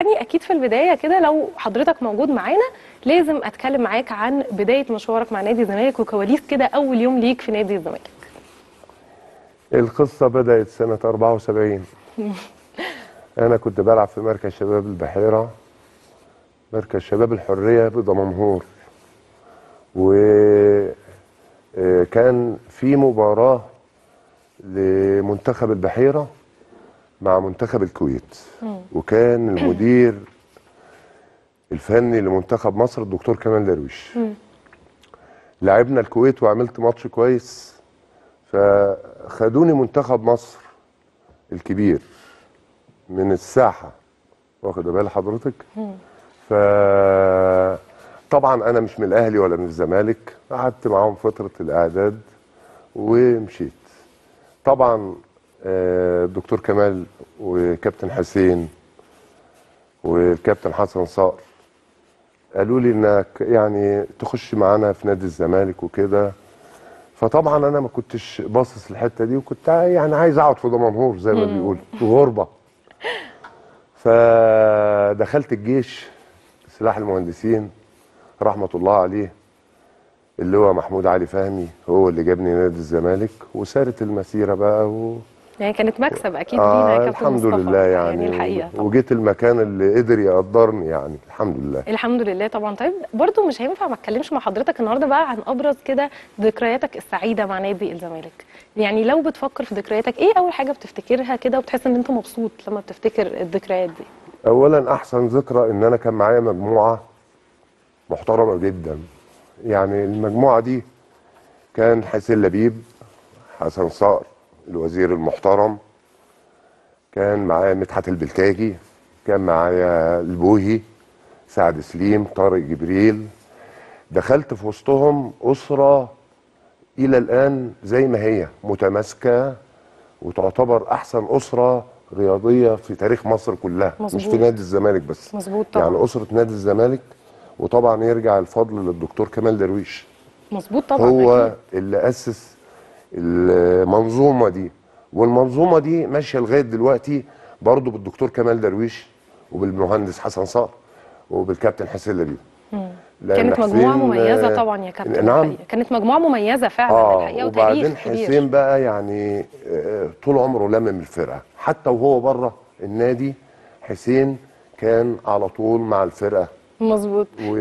يعني اكيد في البدايه كده لو حضرتك موجود معانا لازم اتكلم معاك عن بدايه مشوارك مع نادي الزمالك وكواليس كده اول يوم ليك في نادي الزمالك القصة بدأت سنة 74 أنا كنت بلعب في مركز شباب البحيرة مركز شباب الحرية بدمنهور وكان في مباراة لمنتخب البحيرة مع منتخب الكويت وكان المدير الفني لمنتخب مصر الدكتور كمال درويش لعبنا الكويت وعملت ماتش كويس فخدوني منتخب مصر الكبير من الساحه واخد بال حضرتك ف طبعا انا مش من الاهلي ولا من الزمالك قعدت معاهم فتره الاعداد ومشيت طبعا آه، الدكتور كمال وكابتن حسين والكابتن حسن صقر قالوا لي انك يعني تخش معانا في نادي الزمالك وكده فطبعا انا ما كنتش باصص الحته دي وكنت يعني عايز اقعد في دمنهور زي ما بيقولوا في غربه فدخلت الجيش سلاح المهندسين رحمه الله عليه اللي هو محمود علي فهمي هو اللي جابني نادي الزمالك وسارت المسيره بقى و... يعني كانت مكسب اكيد لينا يا آه كابتن الحمد مصطفى لله يعني, يعني الحقيقه طبعا. وجيت المكان اللي قدر يقدرني يعني الحمد لله الحمد لله طبعا طيب برضو مش هينفع ما اتكلمش مع حضرتك النهارده بقى عن ابرز كده ذكرياتك السعيده مع نادي الزمالك يعني لو بتفكر في ذكرياتك ايه اول حاجه بتفتكرها كده وبتحس ان انت مبسوط لما بتفتكر الذكريات دي اولا احسن ذكرى ان انا كان معايا مجموعه محترمه جدا يعني المجموعه دي كان حسين لبيب حسن صقر الوزير المحترم كان معايا مدحت البلتاجي كان معايا البوهي سعد سليم طارق جبريل دخلت في وسطهم اسره الى الان زي ما هي متماسكه وتعتبر احسن اسره رياضيه في تاريخ مصر كلها مش مظبوط. في نادي الزمالك بس مظبوط طبعا يعني اسره نادي الزمالك وطبعا يرجع الفضل للدكتور كمال درويش مظبوط طبعا هو أكيد. اللي اسس المنظومه دي والمنظومه دي ماشيه لغايه دلوقتي برضه بالدكتور كمال درويش وبالمهندس حسن صقر وبالكابتن حسين لبيب لأن كانت مجموعه حسين، مميزه آه، طبعا يا كابتن نعم الحقيقة. كانت مجموعه مميزه فعلا اه الحقيقه وبعدين وتاريخ كبير حسين بقى يعني آه، طول عمره لمم الفرقه حتى وهو بره النادي حسين كان على طول مع الفرقه مظبوط و